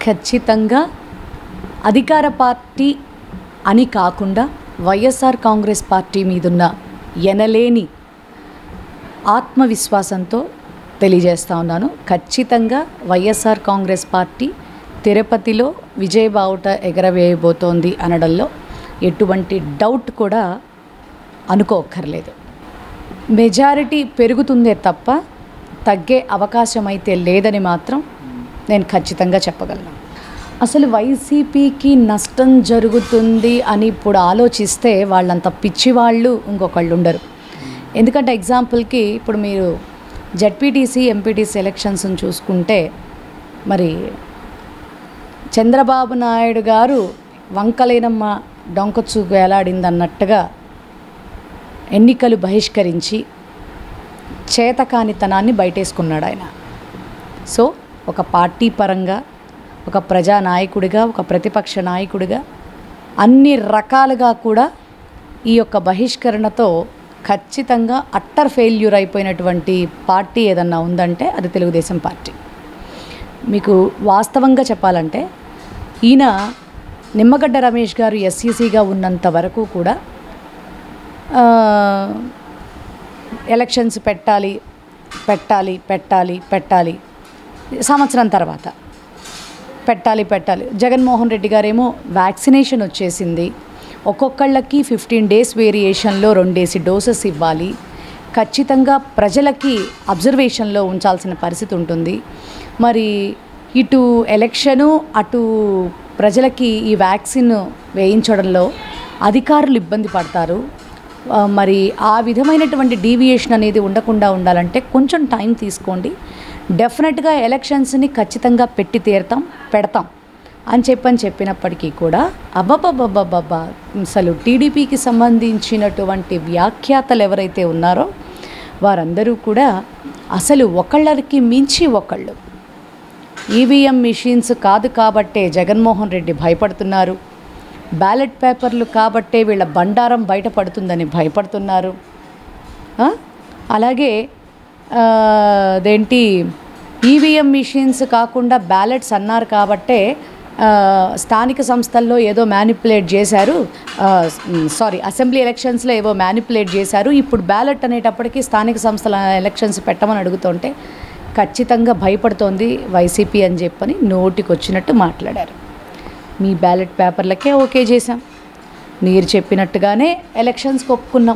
ఖచ్చితంగా అధికార పార్టీ అని కాకుండా వైఎస్ఆర్ కాంగ్రెస్ పార్టీ మీదున్న ఎనలేని ఆత్మవిశ్వాసంతో తెలియజేస్తా ఉన్నాను ఖచ్చితంగా వైఎస్ఆర్ కాంగ్రెస్ పార్టీ తిరుపతిలో విజయబావుట ఎగరవేయబోతోంది అనడంలో ఎటువంటి డౌట్ కూడా అనుకోక్కర్లేదు మెజారిటీ పెరుగుతుందే తప్ప తగ్గే అవకాశం అయితే లేదని మాత్రం నేను ఖచ్చితంగా చెప్పగలను అసలు వైసీపీకి నష్టం జరుగుతుంది అని ఇప్పుడు ఆలోచిస్తే వాళ్ళంత పిచ్చివాళ్ళు ఇంకొకళ్ళు ఉండరు ఎందుకంటే ఎగ్జాంపుల్కి ఇప్పుడు మీరు జడ్పీటీసీ ఎంపీటీసీ ఎలక్షన్స్ని చూసుకుంటే మరి చంద్రబాబు నాయుడు గారు వంకలేనమ్మ డొంకచూ వేలాడిందన్నట్టుగా ఎన్నికలు బహిష్కరించి చేతకానితనాన్ని బయటేసుకున్నాడు ఆయన సో ఒక పార్టీ పరంగా ఒక ప్రజానాయకుడిగా ఒక ప్రతిపక్ష నాయకుడిగా అన్ని రకాలుగా కూడా ఈ యొక్క బహిష్కరణతో ఖచ్చితంగా అట్టర్ ఫెయిల్యూర్ అయిపోయినటువంటి పార్టీ ఏదన్నా ఉందంటే అది తెలుగుదేశం పార్టీ మీకు వాస్తవంగా చెప్పాలంటే ఈయన నిమ్మగడ్డ రమేష్ గారు ఎస్సీసీగా ఉన్నంత వరకు కూడా ఆ, ఎలక్షన్స్ పెట్టాలి పెట్టాలి పెట్టాలి పెట్టాలి సంవత్సరం తర్వాత పెట్టాలి పెట్టాలి జగన్మోహన్ రెడ్డి గారేమో వ్యాక్సినేషన్ వచ్చేసింది ఒక్కొక్కళ్ళకి ఫిఫ్టీన్ డేస్ వేరియేషన్లో రెండేసి డోసెస్ ఇవ్వాలి ఖచ్చితంగా ప్రజలకి అబ్జర్వేషన్లో ఉంచాల్సిన పరిస్థితి ఉంటుంది మరి ఇటు ఎలక్షను అటు ప్రజలకి ఈ వ్యాక్సిన్ వేయించడంలో అధికారులు ఇబ్బంది పడతారు ఆ, మరి ఆ విధమైనటువంటి డీవియేషన్ అనేది ఉండకుండా ఉండాలంటే కొంచెం టైం తీసుకోండి డెఫినెట్గా ఎలక్షన్స్ని ఖచ్చితంగా పెట్టి తీరుతాం పెడతాం అని చెప్పని చెప్పినప్పటికీ కూడా అబ్బబ్బబ్బబ్బబ్బా అసలు టీడీపీకి సంబంధించినటువంటి వ్యాఖ్యాతలు ఎవరైతే ఉన్నారో వారందరూ కూడా అసలు ఒకళ్ళకి మించి ఒకళ్ళు ఈవీఎం మిషన్స్ కాదు కాబట్టే జగన్మోహన్ రెడ్డి భయపడుతున్నారు బ్యాలెట్ పేపర్లు కాబట్టే వీళ్ళ బండారం బయటపడుతుందని భయపడుతున్నారు ఆ? అలాగే ఆ, అదేంటి ఈవీఎం మిషన్స్ కాకుండా బ్యాలెట్స్ అన్నారు కాబట్టే ఆ, స్థానిక సంస్థల్లో ఏదో మ్యానిపులేట్ చేశారు సారీ అసెంబ్లీ ఎలక్షన్స్లో ఏవో మ్యానిపులేట్ చేశారు ఇప్పుడు బ్యాలెట్ అనేటప్పటికీ స్థానిక సంస్థల ఎలక్షన్స్ పెట్టమని అడుగుతుంటే ఖచ్చితంగా భయపడుతోంది వైసీపీ అని చెప్పని నోటికి వచ్చినట్టు మాట్లాడారు మీ బ్యాలెట్ పేపర్లకే ఓకే చేశాం మీరు చెప్పినట్టుగానే ఎలక్షన్స్కి ఒప్పుకున్నాం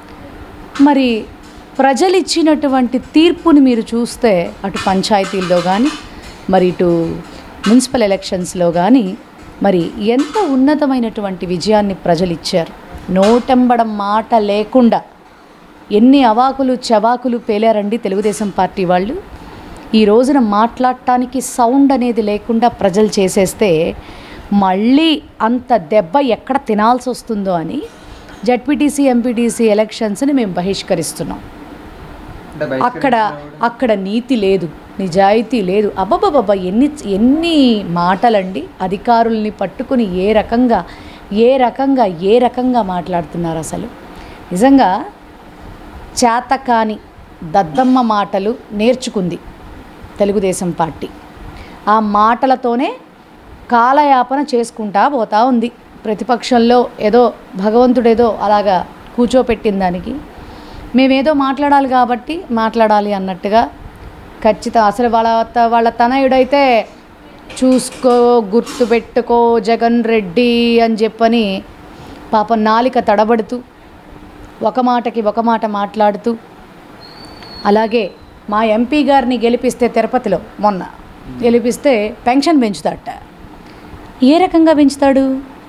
మరి ప్రజలు ఇచ్చినటువంటి తీర్పుని మీరు చూస్తే అటు పంచాయతీల్లో కానీ మరి ఇటు మున్సిపల్ ఎలక్షన్స్లో కానీ మరి ఎంత ఉన్నతమైనటువంటి విజయాన్ని ప్రజలు ఇచ్చారు నోటెంబడం మాట లేకుండా ఎన్ని అవాకులు చవాకులు పేలారండి తెలుగుదేశం పార్టీ వాళ్ళు ఈ రోజున మాట్లాడటానికి సౌండ్ అనేది లేకుండా ప్రజలు చేసేస్తే మళ్ళీ అంత దెబ్బ ఎక్కడ తినాల్సి వస్తుందో అని జడ్పీటీసీ ఎంపీటీసీ ఎలక్షన్స్ని మేము బహిష్కరిస్తున్నాం అంటే అక్కడ అక్కడ నీతి లేదు నిజాయితీ లేదు అబ్బబ్బబ్బబ్బ ఎన్ని ఎన్ని మాటలండి అధికారుల్ని పట్టుకుని ఏ రకంగా ఏ రకంగా ఏ రకంగా మాట్లాడుతున్నారు అసలు నిజంగా చేతకాని దద్దమ్మ మాటలు నేర్చుకుంది తెలుగుదేశం పార్టీ ఆ మాటలతోనే కాలయాపన చేసుకుంటా పోతా ఉంది ప్రతిపక్షంలో ఏదో భగవంతుడేదో అలాగా కూర్చోపెట్టిన దానికి మేమేదో మాట్లాడాలి కాబట్టి మాట్లాడాలి అన్నట్టుగా ఖచ్చితం అసలు వాళ్ళ త- వాళ్ళ తనయుడైతే చూసుకో గుర్తుపెట్టుకో జగన్ రెడ్డి అని చెప్పని పాపం నాలిక తడబడుతూ ఒక మాటకి ఒక మాట మాట్లాడుతూ అలాగే మా ఎంపీ గారిని గెలిపిస్తే తిరుపతిలో మొన్న గెలిపిస్తే పెన్షన్ పెంచుతాడట ఏ రకంగా పెంచుతాడు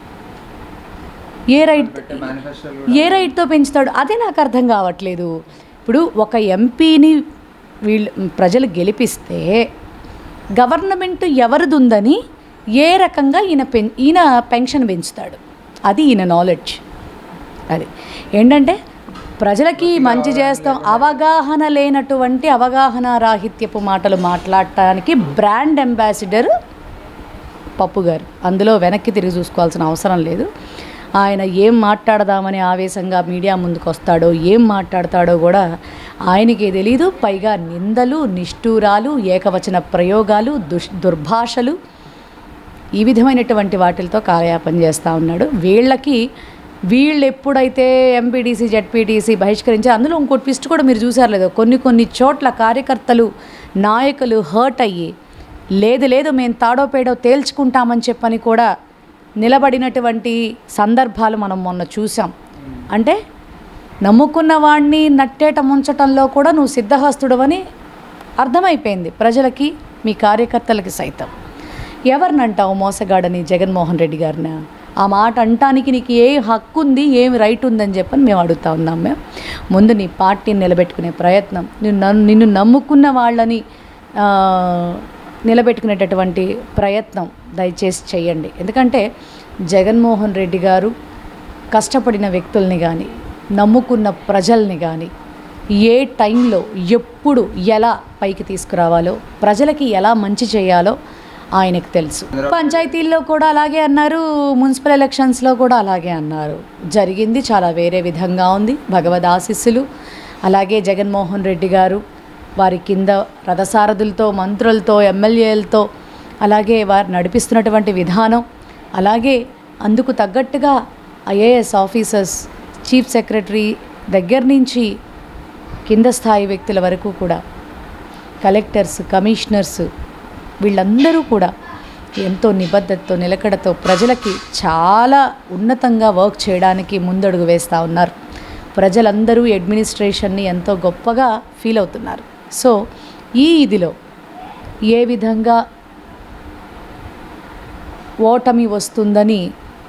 ఏ రైట్ పెట్టే మేనిఫెస్టోలు ఏ రైట్తో పెంచుతాడు అదే నాకు అర్థం కావట్లేదు ఇప్పుడు ఒక ఎంపీని వీళ్ళు ప్రజలు గెలిపిస్తే గవర్నమెంట్ ఎవరిది ఉందని ఏ రకంగా ఈయన పెన్ ఈయన పెన్షన్ పెంచుతాడు అది ఈయన నాలెడ్జ్ అది ఏంటంటే ప్రజలకి మంచి చేస్తాం అవగాహన లేనటువంటి అవగాహన రాహిత్యపు మాటలు మాట్లాడటానికి బ్రాండ్ అంబాసిడర్ పప్పు గారు అందులో వెనక్కి తిరిగి చూసుకోవాల్సిన అవసరం లేదు ఆయన ఏం మాట్లాడదామని ఆవేశంగా మీడియా ముందుకు వస్తాడో ఏం మాట్లాడతాడో కూడా ఆయనకే తెలీదు పైగా నిందలు నిష్ఠూరాలు ఏకవచన ప్రయోగాలు దుష్ దుర్భాషలు ఈ విధమైనటువంటి వాటిలతో కాలయాపన చేస్తూ ఉన్నాడు వీళ్ళకి వీళ్ళు ఎప్పుడైతే ఎంపీటీసీ జెడ్పీటీసీ బహిష్కరించి అందులో ఇంకో ట్విస్ట్ కూడా మీరు చూసారు లేదో కొన్ని కొన్ని చోట్ల కార్యకర్తలు నాయకులు హర్ట్ అయ్యి లేదు లేదు మేము తాడో పేడో తేల్చుకుంటామని చెప్పని కూడా నిలబడినటువంటి సందర్భాలు మనం మొన్న చూసాం అంటే నమ్ముకున్న వాడిని నట్టేట ముంచటంలో కూడా నువ్వు సిద్ధహస్తుడవని అర్థమైపోయింది ప్రజలకి మీ కార్యకర్తలకి సైతం ఎవరినంటావు మోసగాడని జగన్మోహన్ రెడ్డి గారిన ఆ మాట అంటానికి నీకు ఏ హక్కు ఉంది ఏమి రైట్ ఉందని చెప్పని మేము అడుగుతా ఉన్నాం మేము ముందు నీ పార్టీని నిలబెట్టుకునే ప్రయత్నం నిన్ను నన్ను- నిన్ను నమ్ముకున్న వాళ్ళని ఆ, నిలబెట్టుకునేటటువంటి ప్రయత్నం దయచేసి చేయండి ఎందుకంటే జగన్మోహన్ రెడ్డి గారు కష్టపడిన వ్యక్తుల్ని కానీ నమ్ముకున్న ప్రజల్ని కానీ ఏ టైంలో ఎప్పుడు ఎలా పైకి తీసుకురావాలో ప్రజలకి ఎలా మంచి చేయాలో ఆయనకు తెలుసు పంచాయతీల్లో కూడా అలాగే అన్నారు మున్సిపల్ ఎలక్షన్స్లో కూడా అలాగే అన్నారు జరిగింది చాలా వేరే విధంగా ఉంది భగవద్ ఆశీస్సులు అలాగే జగన్మోహన్ రెడ్డి గారు వారి కింద రథసారథులతో మంత్రులతో ఎమ్మెల్యేలతో అలాగే వారు నడిపిస్తున్నటువంటి విధానం అలాగే అందుకు తగ్గట్టుగా ఐఏఎస్ ఆఫీసర్స్ చీఫ్ సెక్రటరీ దగ్గర నుంచి కింద స్థాయి వ్యక్తుల వరకు కూడా కలెక్టర్స్ కమిషనర్స్ వీళ్ళందరూ కూడా ఎంతో నిబద్ధతతో నిలకడతో ప్రజలకి చాలా ఉన్నతంగా వర్క్ చేయడానికి ముందడుగు వేస్తూ ఉన్నారు ప్రజలందరూ అడ్మినిస్ట్రేషన్ని ఎంతో గొప్పగా ఫీల్ అవుతున్నారు సో ఈ ఇదిలో ఏ విధంగా ఓటమి వస్తుందని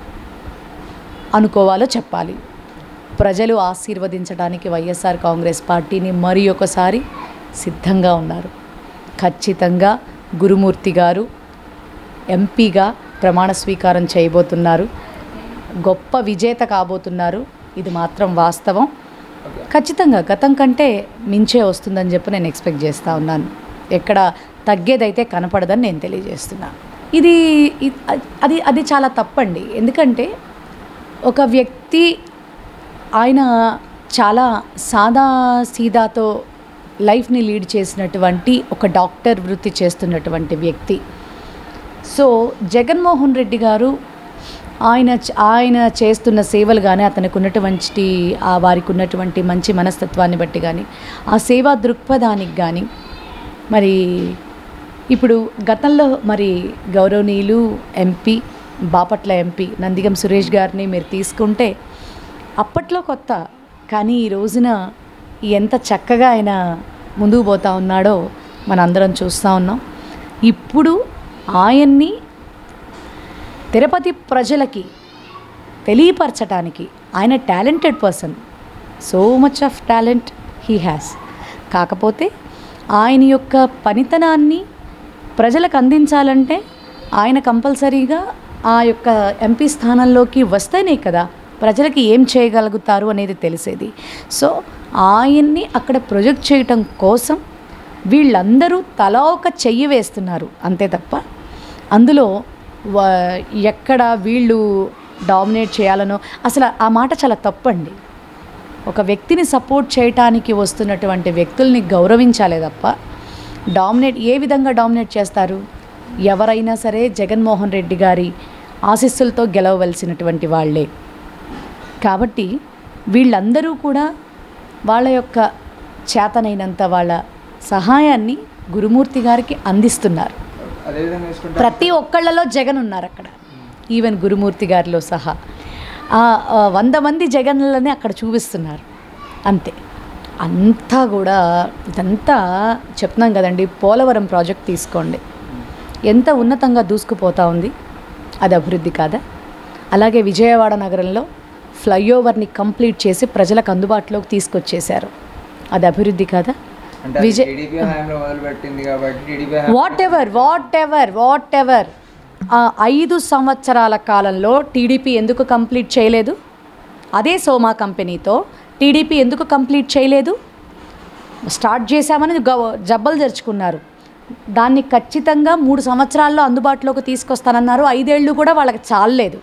అనుకోవాలో చెప్పాలి ప్రజలు ఆశీర్వదించడానికి వైఎస్ఆర్ కాంగ్రెస్ పార్టీని మరి ఒకసారి సిద్ధంగా ఉన్నారు ఖచ్చితంగా గురుమూర్తి గారు ఎంపీగా ప్రమాణ స్వీకారం చేయబోతున్నారు గొప్ప విజేత కాబోతున్నారు ఇది మాత్రం వాస్తవం ఖచ్చితంగా గతం కంటే మించే వస్తుందని చెప్పి నేను ఎక్స్పెక్ట్ చేస్తూ ఉన్నాను ఎక్కడ తగ్గేదైతే కనపడదని నేను తెలియజేస్తున్నా ఇది ఇ- అది అది చాలా తప్పండి ఎందుకంటే ఒక వ్యక్తి ఆయన చాలా సాదా సీదాతో లైఫ్ని లీడ్ చేసినటువంటి ఒక డాక్టర్ వృత్తి చేస్తున్నటువంటి వ్యక్తి సో జగన్మోహన్ రెడ్డి గారు ఆయన చ- ఆయన చేస్తున్న సేవలు కానీ అతనికి ఉన్నటువంటి ఆ వారికి ఉన్నటువంటి మంచి మనస్తత్వాన్ని బట్టి కానీ ఆ సేవా దృక్పథానికి కానీ మరి ఇప్పుడు గతంలో మరి గౌరవనీయులు ఎంపీ బాపట్ల ఎంపీ నందిగం సురేష్ గారిని మీరు తీసుకుంటే అప్పట్లో కొత్త కానీ ఈ రోజున ఎంత చక్కగా ఆయన ముందుకు పోతా ఉన్నాడో మనందరం చూస్తూ ఉన్నాం ఇప్పుడు ఆయన్ని తిరుపతి ప్రజలకి తెలియపరచటానికి ఆయన talented person so much of talent he has కాకపోతే ఆయన యొక్క పనితనాన్ని ప్రజలకు అందించాలంటే ఆయన కంపల్సరీగా ఆ యొక్క ఎంపీ స్థానంలోకి వస్తేనే కదా ప్రజలకి ఏం చేయగలుగుతారు అనేది తెలిసేది సో ఆయన్ని అక్కడ ప్రొజెక్ట్ చేయటం కోసం వీళ్ళందరూ తలా ఒక చెయ్యి వేస్తున్నారు అంతే తప్ప అందులో వా- ఎక్కడ వీళ్ళు డామినేట్ చేయాలనో అసలు ఆ మాట చాలా తప్పండి ఒక వ్యక్తిని సపోర్ట్ చేయటానికి వస్తున్నటువంటి వ్యక్తుల్ని గౌరవించాలే తప్ప డామినేట్ ఏ విధంగా డామినేట్ చేస్తారు ఎవరైనా సరే జగన్మోహన్ రెడ్డి గారి ఆశీస్సులతో గెలవవలసినటువంటి వాళ్ళే కాబట్టి వీళ్ళందరూ కూడా వాళ్ళ యొక్క చేతనైనంత వాళ్ళ సహాయాన్ని గురుమూర్తి గారికి అందిస్తున్నారు అదేవిధంగా చూసుకుంటే ప్రతి ఒక్కళ్ళలో జగన్ ఉన్నారు అక్కడ ఈవెన్ గురుమూర్తి గారిలో సహా ఆ, ఆ, వంద మంది జగన్లని అక్కడ చూపిస్తున్నారు అంతే అంతా కూడా ఇదంతా చెప్తున్నాం కదండి పోలవరం ప్రాజెక్ట్ తీసుకోండి ఎంత ఉన్నతంగా దూసుకుపోతా ఉంది అది అభివృద్ధి కాదా అలాగే విజయవాడ నగరంలో ఫ్లైఓవర్ని కంప్లీట్ చేసి ప్రజలకు అందుబాటులోకి తీసుకొచ్చేశారు అది అభివృద్ధి కాదా అంటే విజయ్ టీడీపీ హయాంలో మొదలుపెట్టింది కాబట్టి TDP whatever whatever whatever ఆ ఐదు సంవత్సరాల కాలంలో టీడీపీ ఎందుకు కంప్లీట్ చేయలేదు అదే సోమా కంపెనీతో టీడీపీ ఎందుకు కంప్లీట్ చేయలేదు స్టార్ట్ చేశామని గవ జబ్బలు తెరుచుకున్నారు దాన్ని ఖచ్చితంగా మూడు సంవత్సరాల్లో అందుబాటులోకి తీసుకొస్తానన్నారు ఐదేళ్ళు కూడా వాళ్ళకి చాలలేదు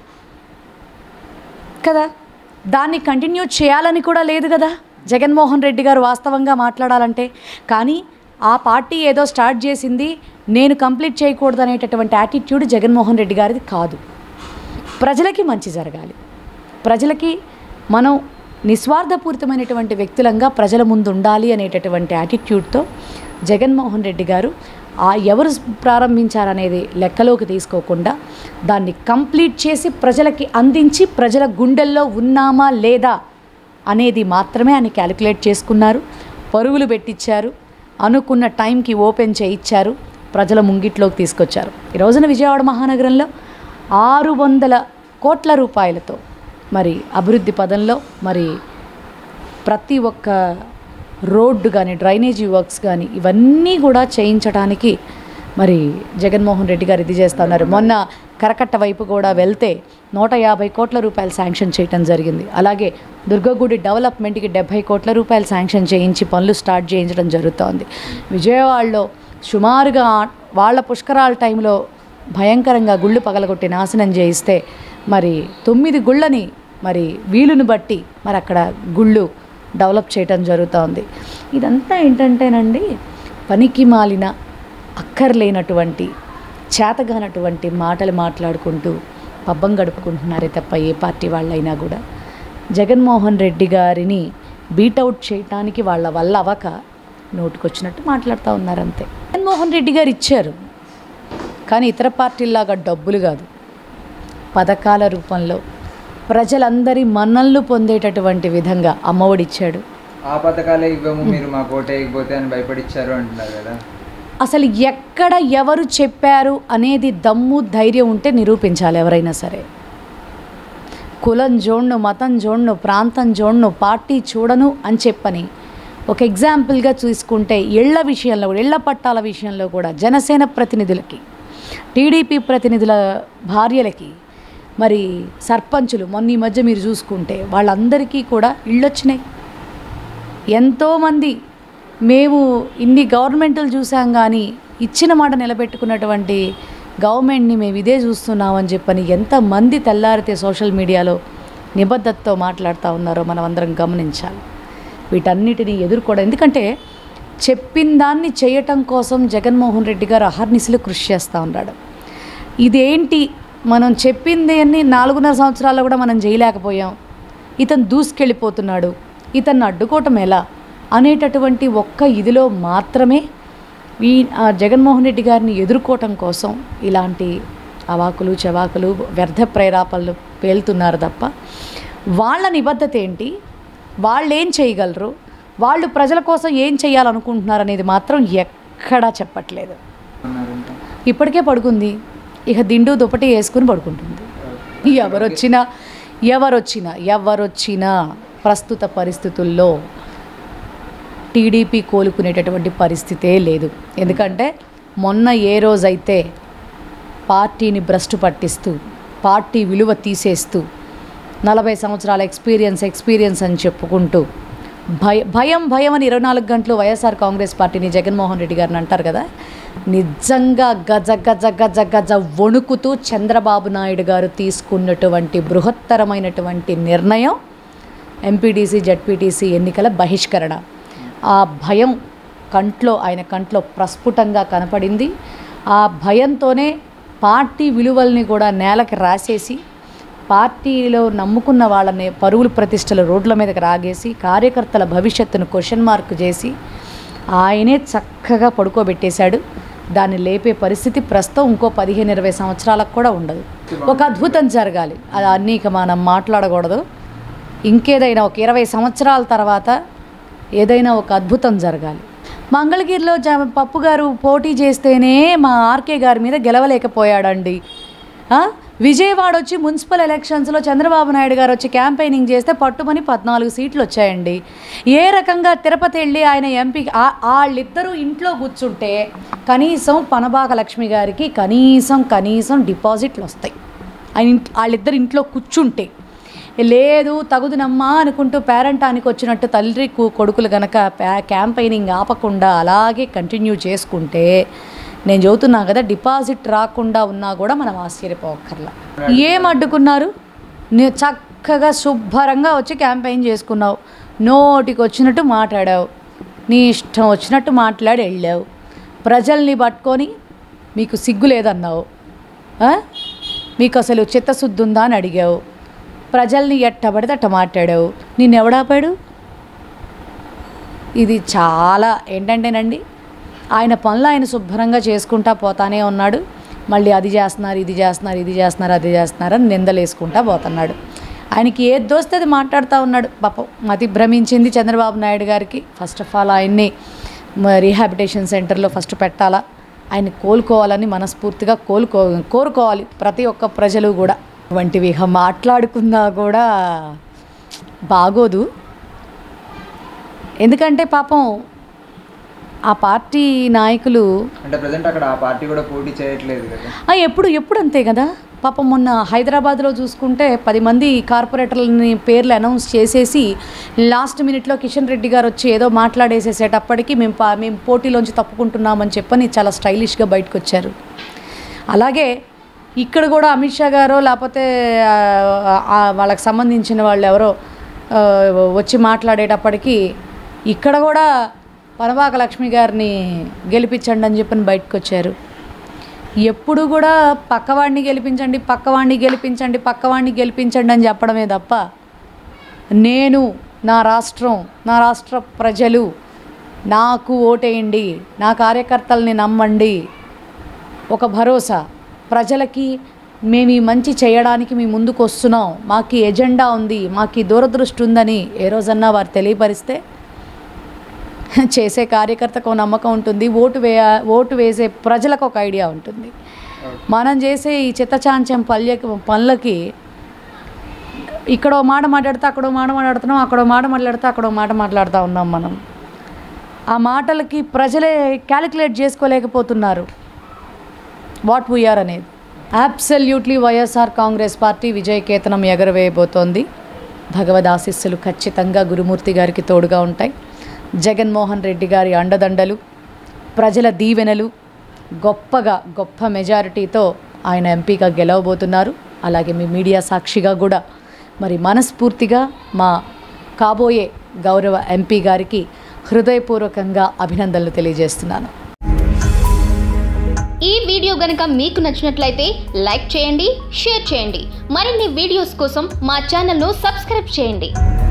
కదా దాన్ని కంటిన్యూ చేయాలని కూడా లేదు కదా జగన్మోహన్ రెడ్డి గారు వాస్తవంగా మాట్లాడాలంటే కానీ ఆ పార్టీ ఏదో స్టార్ట్ చేసింది నేను కంప్లీట్ చేయకూడదు అనేటటువంటి యాటిట్యూడ్ జగన్మోహన్ రెడ్డి గారిది కాదు ప్రజలకి మంచి జరగాలి ప్రజలకి మనం నిస్వార్థపూరితమైనటువంటి వ్యక్తులంగా ప్రజల ముందు ఉండాలి అనేటటువంటి యాటిట్యూడ్తో జగన్మోహన్ రెడ్డి గారు ఆ ఎవరు ప్రారంభించారనేది లెక్కలోకి తీసుకోకుండా దాన్ని కంప్లీట్ చేసి ప్రజలకి అందించి ప్రజల గుండెల్లో ఉన్నామా లేదా అనేది మాత్రమే ఆయన క్యాలిక్యులేట్ చేసుకున్నారు పరుగులు పెట్టించారు అనుకున్న టైంకి ఓపెన్ చేయించారు ప్రజల ముంగిట్లోకి తీసుకొచ్చారు ఈ రోజున విజయవాడ మహానగరంలో ఆరు వందల కోట్ల రూపాయలతో మరి అభివృద్ధి పదంలో మరి ప్రతి ఒక్క రోడ్డు కానీ డ్రైనేజీ వర్క్స్ కానీ ఇవన్నీ కూడా చేయించడానికి మరి జగన్మోహన్ రెడ్డి గారు ఇది చేస్తూ ఉన్నారు మొన్న కరకట్ట వైపు కూడా వెళ్తే నూట యాభై కోట్ల రూపాయలు శాంక్షన్ చేయటం జరిగింది అలాగే దుర్గగుడి డెవలప్మెంట్కి డెబ్బై కోట్ల రూపాయలు శాంక్షన్ చేయించి పనులు స్టార్ట్ చేయించడం జరుగుతోంది విజయవాడలో సుమారుగా వాళ్ళ పుష్కరాల టైంలో భయంకరంగా గుళ్ళు పగలగొట్టి నాశనం చేయిస్తే మరి తొమ్మిది గుళ్ళని మరి వీలుని బట్టి మరి అక్కడ గుళ్ళు డెవలప్ చేయటం జరుగుతోంది ఇదంతా ఏంటంటేనండి పనికి మాలిన అక్కర్లేనటువంటి చేతగానటువంటి మాటలు మాట్లాడుకుంటూ పబ్బం గడుపుకుంటున్నారే తప్ప ఏ పార్టీ వాళ్ళైనా కూడా జగన్మోహన్ రెడ్డి గారిని బీటౌట్ చేయటానికి వాళ్ళ వల్ల అవక నోటుకొచ్చినట్టు మాట్లాడుతూ ఉన్నారు అంతే జగన్మోహన్ రెడ్డి గారు ఇచ్చారు కానీ ఇతర పార్టీల్లాగా డబ్బులు కాదు పథకాల రూపంలో ప్రజలందరి మన్నళ్ళు పొందేటటువంటి విధంగా అమ్మఒడిచ్చాడు ఆ పథకాలే ఇవ్వము మీరు మా కోట ఇవ్వకపోతే అని భయపడిచ్చారు అంటున్నారు కదా అసలు ఎక్కడ ఎవరు చెప్పారు అనేది దమ్ము ధైర్యం ఉంటే నిరూపించాలి ఎవరైనా సరే కులం జోడ్ను మతం జోడ్ను ప్రాంతం జోడ్ను పార్టీ చూడను అని చెప్పని ఒక ఎగ్జాంపుల్గా చూసుకుంటే ఇళ్ల విషయంలో కూడా ఇళ్ల పట్టాల విషయంలో కూడా జనసేన ప్రతినిధులకి టీడీపీ ప్రతినిధుల భార్యలకి మరి సర్పంచులు మొన్న ఈ మధ్య మీరు చూసుకుంటే వాళ్ళందరికీ కూడా ఇళ్ళు వచ్చినాయి ఎంతోమంది మేము ఇన్ని గవర్నమెంట్లు చూసాం కానీ ఇచ్చిన మాట నిలబెట్టుకున్నటువంటి గవర్నమెంట్ని మేము ఇదే చూస్తున్నామని చెప్పని ఎంతమంది తెల్లారితే సోషల్ మీడియాలో నిబద్ధతతో మాట్లాడుతూ ఉన్నారో మనం అందరం గమనించాలి వీటన్నిటిని ఎదుర్కోవడం ఎందుకంటే చెప్పిన దాన్ని చేయటం కోసం జగన్మోహన్ రెడ్డి గారు అహర్నిశలు కృషి చేస్తూ ఉన్నాడు ఇదేంటి మనం చెప్పింది అన్ని నాలుగున్నర సంవత్సరాల్లో కూడా మనం చేయలేకపోయాం ఇతను దూసుకెళ్ళిపోతున్నాడు ఇతన్ని అడ్డుకోవటం ఎలా అనేటటువంటి ఒక్క ఇదిలో మాత్రమే ఈ ఆ జగన్మోహన్ రెడ్డి గారిని ఎదుర్కోవటం కోసం ఇలాంటి అవాకులు చవాకులు వ్యర్థ ప్రేరాపలు పేలుతున్నారు తప్ప వాళ్ళ నిబద్ధత ఏంటి వాళ్ళు ఏం చేయగలరు వాళ్ళు ప్రజల కోసం ఏం చేయాలనుకుంటున్నారు అనేది మాత్రం ఎక్కడా చెప్పట్లేదు అన్నారు ఇంకా. ఇప్పటికే పడుకుంది ఇక దిండు దుప్పటి వేసుకుని పడుకుంటుంది ఎవరొచ్చినా ఎవరొచ్చినా ఎవరొచ్చినా ప్రస్తుత పరిస్థితుల్లో టీడీపీ కోలుకునేటటువంటి పరిస్థితే లేదు ఎందుకంటే మొన్న ఏ రోజైతే పార్టీని భ్రష్టు పట్టిస్తూ పార్టీ విలువ తీసేస్తూ నలభై సంవత్సరాల ఎక్స్పీరియన్స్ ఎక్స్పీరియన్స్ అని చెప్పుకుంటూ భయ భయం భయం అని ఇరవై నాలుగు గంటలు వైఎస్ఆర్ కాంగ్రెస్ పార్టీని జగన్మోహన్ రెడ్డి గారిని అంటారు కదా నిజంగా గజ గజ గజ గజ వణుకుతూ చంద్రబాబు నాయుడు గారు తీసుకున్నటువంటి బృహత్తరమైనటువంటి నిర్ణయం ఎంపీటీసీ జడ్పీటీసీ ఎన్నికల బహిష్కరణ ఆ భయం కంట్లో ఆయన కంట్లో ప్రస్ఫుటంగా కనపడింది ఆ భయంతోనే పార్టీ విలువల్ని కూడా నేలకి రాసేసి పార్టీలో నమ్ముకున్న వాళ్ళని పరువులు ప్రతిష్టలు రోడ్ల మీదకి రాగేసి కార్యకర్తల భవిష్యత్తును క్వశ్చన్ మార్క్ చేసి ఆయనే చక్కగా పడుకోబెట్టేశాడు దాన్ని లేపే పరిస్థితి ప్రస్తుతం ఇంకో పదిహేను ఇరవై సంవత్సరాలకు కూడా ఉండదు ఒక అద్భుతం జరగాలి అది అన్నీ ఇక మనం మాట్లాడకూడదు ఇంకేదైనా ఒక ఇరవై సంవత్సరాల తర్వాత ఏదైనా ఒక అద్భుతం జరగాలి మంగళగిరిలో జ పప్పు గారు పోటీ చేస్తేనే మా ఆర్కే గారి మీద గెలవలేకపోయాడండి ఆ? విజయవాడ వచ్చి మున్సిపల్ ఎలక్షన్స్లో చంద్రబాబు నాయుడు గారు వచ్చి క్యాంపెయినింగ్ చేస్తే పట్టుమని పద్నాలుగు సీట్లు వచ్చాయండి ఏ రకంగా తిరుపతి వెళ్ళి ఆయన ఎంపీ ఆ- వాళ్ళిద్దరూ ఇంట్లో కూర్చుంటే కనీసం పనబాక లక్ష్మి గారికి కనీసం కనీసం డిపాజిట్లు వస్తాయి ఆయన ఇంట్- వాళ్ళిద్దరు ఇంట్లో కూర్చుంటే లేదు తగుదునమ్మా అనుకుంటూ పేరెంటానికి వచ్చినట్టు తల్లి కు- కొడుకులు గనక ప్యా- క్యాంపెయినింగ్ ఆపకుండా అలాగే కంటిన్యూ చేసుకుంటే నేను చెబుతున్నా కదా డిపాజిట్ రాకుండా ఉన్నా కూడా మనం ఆశ్చర్యపోక్కర్లా ఏం అడ్డుకున్నారు నీ చక్కగా శుభ్రంగా వచ్చి క్యాంపెయిన్ చేసుకున్నావు నోటికి వచ్చినట్టు మాట్లాడావు నీ ఇష్టం వచ్చినట్టు మాట్లాడి వెళ్ళావు ప్రజల్ని పట్టుకొని మీకు సిగ్గు లేదన్నావు ఆ? మీకు అసలు చిత్తశుద్ధి ఉందా అని అడిగావు ప్రజల్ని ఎట్టబడితే అట్ట మాట్లాడావు నేను ఎవడాపాడు ఇది చాలా ఏంటంటేనండి ఆయన పనులు ఆయన శుభ్రంగా చేసుకుంటా పోతానే ఉన్నాడు మళ్ళీ అది చేస్తున్నారు ఇది చేస్తున్నారు ఇది చేస్తున్నారు అది చేస్తున్నారు అని నిందలేసుకుంటా పోతున్నాడు ఆయనకి ఏది దోస్తే అది మాట్లాడుతూ ఉన్నాడు పాపం మతి భ్రమించింది చంద్రబాబు నాయుడు గారికి ఫస్ట్ ఆఫ్ ఆల్ ఆయన్ని మ- రీహాబిటేషన్ సెంటర్లో ఫస్ట్ పెట్టాలా ఆయన కోలుకోవాలని మనస్ఫూర్తిగా కోలుకో కోరుకోవాలి ప్రతి ఒక్క ప్రజలు కూడా వంటివి ఇక మాట్లాడుకున్నా కూడా బాగోదు ఎందుకంటే పాపం ఆ పార్టీ నాయకులు అంటే ప్రజెంట్ అక్కడ ఆ పార్టీ కూడా పోటీ చేయట్లేదు కదా ఆ, ఎప్పుడు ఎప్పుడు అంతే కదా పాపం మొన్న హైదరాబాద్లో చూసుకుంటే పది మంది కార్పొరేటర్లని పేర్లు అనౌన్స్ చేసేసి లాస్ట్ మినిట్లో కిషన్ రెడ్డి గారు వచ్చి ఏదో మాట్లాడేసేసేటప్పటికి మేము పా మేము పోటీలోంచి తప్పుకుంటున్నామని చెప్పని చాలా స్టైలిష్గా బయటకు వచ్చారు అలాగే ఇక్కడ కూడా అమిత్ షా గారో లేకపోతే ఆ, ఆ, వాళ్ళకి సంబంధించిన వాళ్ళు ఎవరో ఆ, వచ్చి మాట్లాడేటప్పటికి ఇక్కడ కూడా పనవాక లక్ష్మి గారిని గెలిపించండి అని చెప్పని బయటకు వచ్చారు ఎప్పుడు కూడా పక్కవాడిని గెలిపించండి పక్కవాడిని గెలిపించండి పక్కవాడిని గెలిపించండి అని చెప్పడమే తప్ప నేను నా రాష్ట్రం నా రాష్ట్ర ప్రజలు నాకు ఓటేయండి నా కార్యకర్తల్ని నమ్మండి ఒక భరోసా ప్రజలకి మేము ఈ మంచి చేయడానికి మీ ముందుకు వస్తున్నాం మాకు ఈ ఎజెండా ఉంది మాకు ఈ దూరదృష్టి ఉందని ఏ రోజన్నా వారు తెలియపరిస్తే చేసే కార్యకర్తకు ఒక నమ్మకం ఉంటుంది ఓటు వేయ ఓటు వేసే ప్రజలకు ఒక ఐడియా ఉంటుంది మనం చేసే ఈ చిత్తచాంచం పల్లెకి పనులకి ఇక్కడో మాట మాట్లాడితే అక్కడో మాట మాట్లాడుతున్నాం అక్కడో మాట మాట్లాడితే అక్కడో మాట మాట్లాడుతూ ఉన్నాం మనం ఆ మాటలకి ప్రజలే క్యాలిక్యులేట్ చేసుకోలేకపోతున్నారు వాట్ వీఆర్ అనేది అబ్సల్యూట్లీ వైఎస్ఆర్ కాంగ్రెస్ పార్టీ విజయకేతనం ఎగరవేయబోతోంది భగవద్ ఆశీస్సులు ఖచ్చితంగా గురుమూర్తి గారికి తోడుగా ఉంటాయి జగన్మోహన్ రెడ్డి గారి అండదండలు ప్రజల దీవెనలు గొప్పగా గొప్ప మెజారిటీతో ఆయన ఎంపీగా గెలవబోతున్నారు అలాగే మీ మీడియా సాక్షిగా కూడా మరి మనస్ఫూర్తిగా మా కాబోయే గౌరవ ఎంపీ గారికి హృదయపూర్వకంగా అభినందనలు తెలియజేస్తున్నాను ఈ వీడియో గనుక మీకు నచ్చినట్లయితే లైక్ చేయండి షేర్ చేయండి మరిన్ని వీడియోస్ కోసం మా ఛానల్ను సబ్స్క్రైబ్ చేయండి